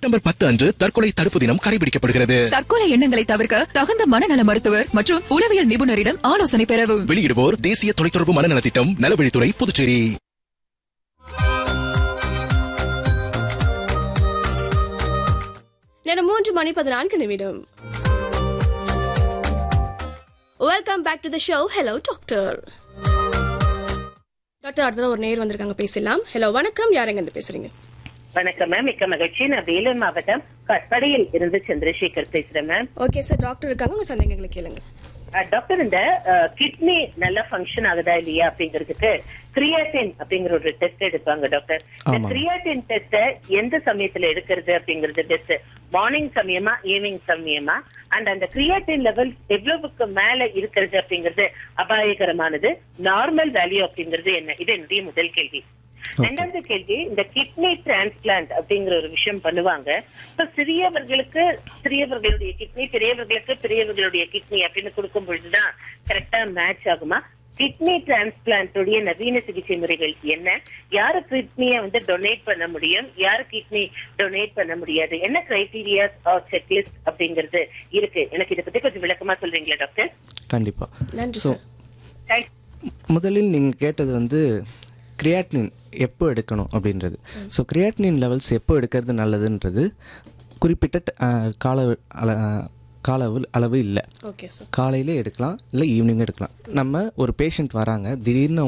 September பத்து அன்று தற்கொலை தடுப்பு தினம் கடைபிடிக்கப்படுகிறது தற்கொலை எண்ணங்களை தவிர்க்க தகுந்த மனநல மருத்துவர் மற்றும் உளவியல் நிபுணரிடம் ஆலோசனை பெறவும் வெளியிடுவோர் தேசிய தொலைத்தொடர்பு மனநலத் திட்டம் நலவழித்துறை புதுச்சேரி நேரம் மூன்று மணி பதினான்கு நிமிடம் welcome back to the show hello doctor doctor அடுத்தது ஒரு நேர் வந்திருக்காங்க பேசலாம் ஹலோ வணக்கம் யாருங்க இருந்து பேசுறீங்க வணக்கம் மேம் மிக்க மகிழ்ச்சி நான் வேலூர் மாவட்டம் கட்படியில் இருந்து சந்திரசேகர் பேசுறேன் மேம் ஓகே சார் டாக்டர் இருக்காங்க உங்க சந்தேகங்களை கேளுங்க அஹ், டாக்டர் இந்த கிட்னி நல்லா ஃபங்க்ஷன் ஆகுதா இல்லையா அப்படிங்கிறதுக்கு கிரியாட்டின் அப்படிங்கிற ஒரு டெஸ்ட் எடுப்பாங்க டாக்டர் இந்த ஆமாம். கிரியாட்டின் டெஸ்ட் எந்த சமயத்துல எடுக்கிறது அப்படிங்கிறது பெஸ்ட் மார்னிங் சமயமா ஈவினிங் சமயமா அண்ட் அந்த கிரியாட்டின் லெவல் எவ்வளவுக்கு மேல இருக்கிறது அப்படிங்கிறது அபாயகரமானது நார்மல் வேல்யூ அப்படிங்கிறது என்ன இது என்னுடைய முதல் கேள்வி ரெண்டாவது கேள்வி இந்த கிட்னி டிரான்ஸ்பிளான்ட் அப்படிங்கிற ஒரு விஷயம் பண்ணுவாங்க இப்ப சிறியவர்களுக்கு சிறியவர்களுடைய கிட்னி பெரியவர்களுக்கு பெரியவர்களுடைய கிட்னி அப்படின்னு கொடுக்கும் பொழுதுதான் கரெக்டா மேட்ச் ஆகுமா கிட்னி டிரான்ஸ்பிளான்டோடைய நவீன சிகிச்சை முறைகள் என்ன யாரு கிட்னியை வந்து டொனேட் பண்ண முடியும் யாரு கிட்னி டொனேட் பண்ண முடியாது என்ன கிரைட்டீரியா செக்லிஸ்ட் அப்படிங்கிறது இருக்கு எனக்கு இதை பத்தி கொஞ்சம் விளக்கமா சொல்றீங்களா டாக்டர் கண்டிப்பா நன்றி ஸோ சார் Thank- முதலில் நீங்கள் கேட்டது வந்து கிரியாட்டினின் எப்போ எடுக்கணும் அப்படின்றது ஸோ கிரியாட்டினின் லெவல்ஸ் எப்போ எடுக்கிறது நல்லதுன்றது குறிப்பிட்ட ட- ஆஹ் கால அள- ஆஹ் கால அளவு- அளவு இல்லை ஓகே சார் காலையிலே எடுக்கலாம் இல்லை ஈவினிங் எடுக்கலாம் நம்ம ஒரு பேஷண்ட் வராங்க திடீர்னு